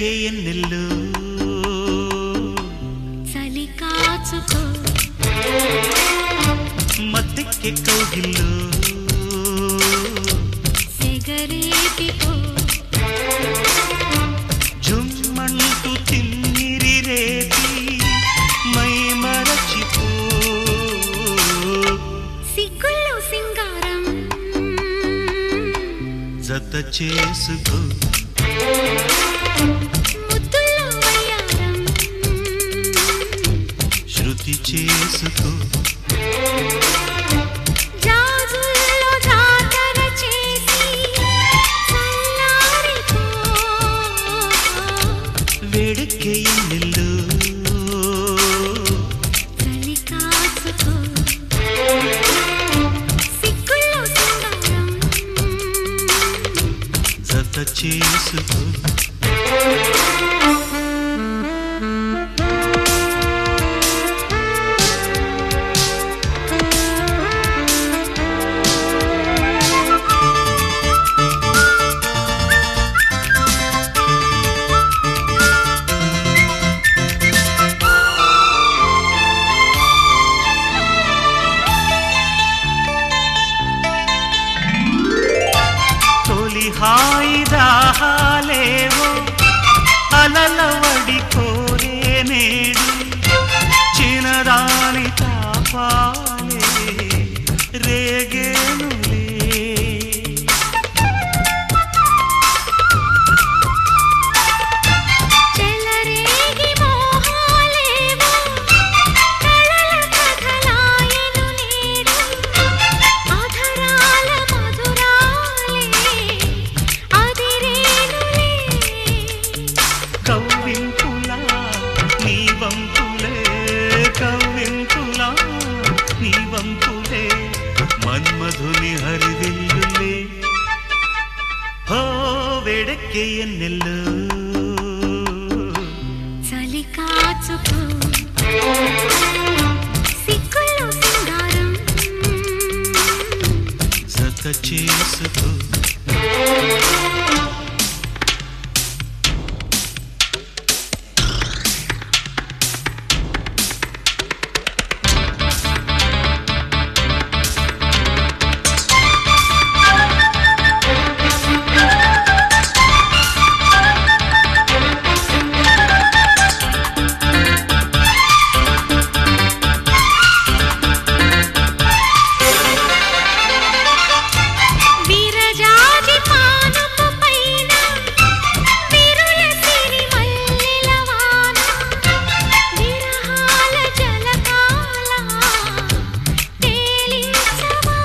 వేడెక్కే ఎన్నెల్లు చలి కాచుకో మత్తెక్కే కౌగిల్లు సెగరేపికో జుమ్మంటూ తిమ్మిరి రేపి మై మరచిపో సిగ్గుల్లో సింగారం జత చేసుకో ముద్దుల్లో వయ్యారం శృతి చేసుకో జాజుల్లో జాతర చేసి చల్లారిపో వేడెక్కే ఎన్నెల్లు చలి కాచుకో సిగ్గుల్లో సింగారం జత చేసుకో తొలి హాయి దాహాలేవో అలలవడి కోరే నేడు చినరాని తాపాలే రేగేనులే చెలరేగి మోహాలేవో కళల కథలాయను నేడు అధరాల మధురాలే అదిరేనులే కవ్వింపులా నీ వంపులే కవ్వింపులా నీ వంపులే మన్మధుని హరివిల్లులే హో వేడెక్కే ఎన్నెల్లు చలి కాచుకో సిగ్గుల్లో సింగారం జత చేసుకో విరజాజి పానుపు పైన విరుల సిరిమల్లెల వాన విరహాల జలకాల తేలించవా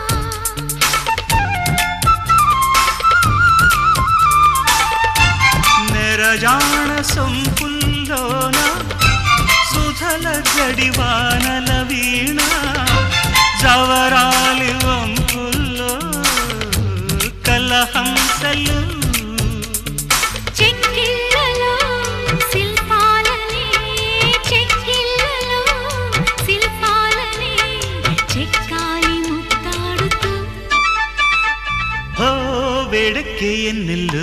నెరజాణ సొంపుల్లోన సుధల గడివానల వీణ జవరాలి వంపుల్లో కలహంసలు చెక్కిళ్ళలో శిల్పాలని చెక్కిళ్ళలో శిల్పాలని చెక్కాలి ముత్తాడుతూ హో వేడెక్కే ఎన్నెల్లు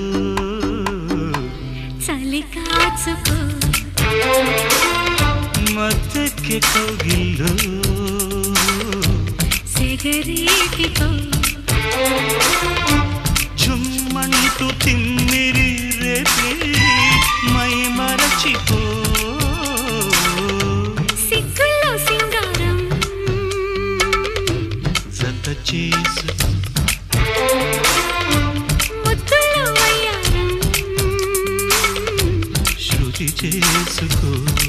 చలి కాచుకో మత్తెక్కే కౌగిల్లు సెగరేపికో చుమ్మంటూ తిమ్మిరి రేపి మై మరచిపో సిగ్గుల్లో సింగారం జత చేసుకో ముద్దుల్లో వయ్యారం శృతి చేసుకో